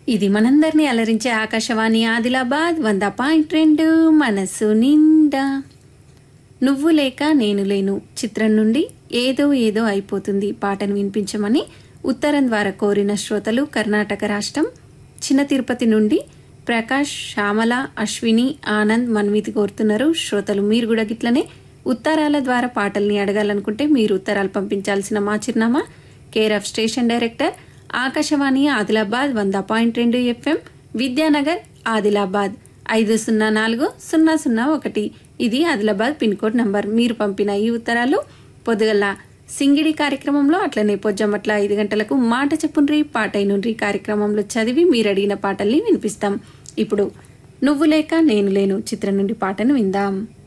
ఇది మనందరినీ అలరించే ఆకాశవాణి ఆదిలాబాద్ వంద పాయింట్ రెండు మనసు నిండా నువ్వు లేక నేను లేను చిత్రం నుండి ఏదో ఏదో అయిపోతుంది పాటను వినిపించమని ఉత్తరం ద్వారా కోరిన శ్రోతలు కర్ణాటక రాష్ట్రం చిన్న తిరుపతి నుండి ప్రకాష్ శ్యామల అశ్విని ఆనంద్ మన్వితి కోరుతున్నారు శ్రోతలు మీరు కూడా గిట్లనే ఉత్తరాల ద్వారా పాటల్ని అడగాలనుకుంటే మీరు ఉత్తరాలు పంపించాల్సిన మా చిరునామా care of station director Akashvani Adilabad వంద పాయింట్ రెండు ఎఫ్ఎం విద్యానగర్ ఆదిలాబాద్ ఐదు సున్నా నాలుగు సున్నా సున్నా ఒకటి ఇది ఆదిలాబాద్ పిన్ కోడ్ నంబర్ మీరు పంపిన ఈ ఉత్తరాలు పొద్దుగల సింగిడి కార్యక్రమంలో అట్లనే పొజ్జమట్ల ఐదు గంటలకు మాట చెప్పుండ్రి పాటైనుండ్రి కార్యక్రమంలో చదివి మీరు అడిగిన పాటల్ని వినిపిస్తాం ఇప్పుడు నువ్వు లేక నేను లేను చిత్రం నుండి పాటను విందాం